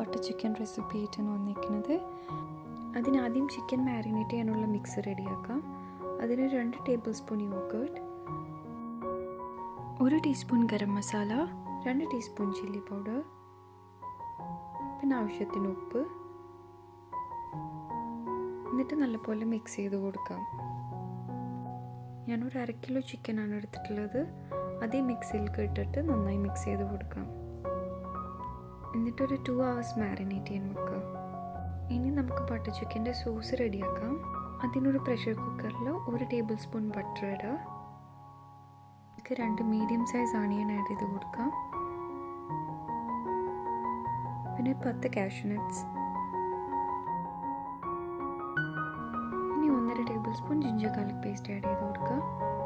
butter chicken recipe ആയിട്ടാണ് വന്നിരിക്കുന്നത് അതിനാദ്യം ചിക്കൻ മാരിനേറ്റ് ചെയ്യാനുള്ള മിക്സ് റെഡിയാക്കാം അതിന് രണ്ട് ടേബിൾ സ്പൂൺ യോഗേർട്ട് ഒരു ടീസ്പൂൺ ഗരം മസാല രണ്ട് ടീസ്പൂൺ ചില്ലി പൗഡർ പിന്നെ ആവശ്യത്തിന് ഉപ്പ് എന്നിട്ട് നല്ലപോലെ മിക്സ് ചെയ്ത് കൊടുക്കാം ഞാനൊരു അര കിലോ ചിക്കനാണ് എടുത്തിട്ടുള്ളത് അതേ മിക്സിയിലേക്ക് ഇട്ടിട്ട് നന്നായി മിക്സ് ചെയ്ത് കൊടുക്കാം എന്നിട്ടൊരു ടു ഹവേഴ്സ് മാരിനേറ്റ് ചെയ്യാൻ വെക്കുക ഇനി നമുക്ക് ബട്ടർ ചിക്കൻ്റെ സോസ് റെഡിയാക്കാം അതിനൊരു പ്രഷർ കുക്കറിൽ ഒരു ടേബിൾ സ്പൂൺ ബട്ടർ ഇടുക ഇതിലേക്ക് രണ്ട് മീഡിയം സൈസ് ആണിയൻ ആഡ് ചെയ്ത് കൊടുക്കാം പിന്നെ പത്ത് കാഷ്യൂനട്ട്സ് ഇനി ഒന്നര tablespoon ginger garlic paste add ചെയ്ത് കൊടുക്കുക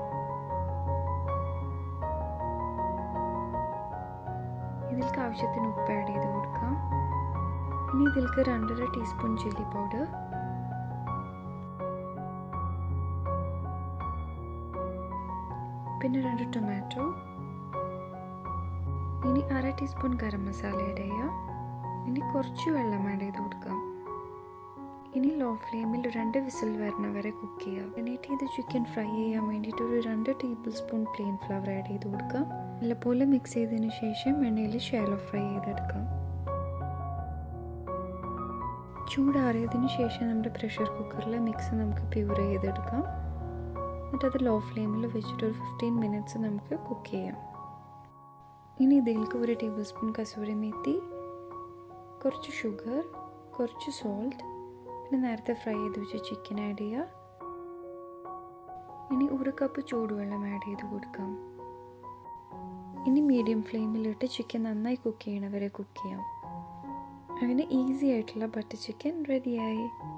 ഇതിലേക്ക് ആവശ്യത്തിന് ഉപ്പ് ആഡ് ചെയ്ത് കൊടുക്കാം ഇനി ഇതിലേക്ക് രണ്ടര ടീസ്പൂൺ ചില്ലി പൗഡർ പിന്നെ രണ്ട് ടൊമാറ്റോ ഇനി അര ടീസ്പൂൺ ഗരം മസാല ആഡ് ചെയ്യുക ഇനി കുറച്ച് വെള്ളം ആഡ് ചെയ്ത് കൊടുക്കാം ഇനി ലോ ഫ്ലെയിമിൽ രണ്ട് വിസിൽ വരണ വരെ കുക്ക് ചെയ്യുക എന്നിട്ട് ഇത് ചിക്കൻ ഫ്രൈ ചെയ്യാൻ വേണ്ടിയിട്ട് ഒരു രണ്ട് tablespoon plain flour add ചെയ്ത് കൊടുക്കാം നല്ലപോലെ മിക്സ് ചെയ്തതിന് ശേഷം എണ്ണയിൽ ഷാലോ ഫ്രൈ ചെയ്തെടുക്കാം ചൂടാറിയതിന് ശേഷം നമ്മുടെ പ്രഷർ കുക്കറിലെ മിക്സ് നമുക്ക് പ്യൂർ ചെയ്തെടുക്കാം എന്നിട്ട് അത് ലോ ഫ്ലെയിമിൽ വെച്ചിട്ട് ഒരു ഫിഫ്റ്റീൻ മിനിറ്റ്സ് നമുക്ക് കുക്ക് ചെയ്യാം ഇനി ഇതിലേക്ക് ഒരു ടേബിൾ സ്പൂൺ കസൂരി മേത്തി കുറച്ച് ഷുഗർ കുറച്ച് സോൾട്ട് പിന്നെ നേരത്തെ ഫ്രൈ ചെയ്ത് വെച്ച ചിക്കൻ ആഡ് ചെയ്യുക ഇനി ഒരു കപ്പ് ചൂടുവെള്ളം ആഡ് ചെയ്ത് കൊടുക്കാം ഇനി മീഡിയം ഫ്ലെയിമിലിട്ട് ചിക്കൻ നന്നായി കുക്ക് ചെയ്യണവരെ കുക്ക് ചെയ്യാം അങ്ങനെ ഈസി ആയിട്ടുള്ള ബട്ടർ ചിക്കൻ റെഡിയായി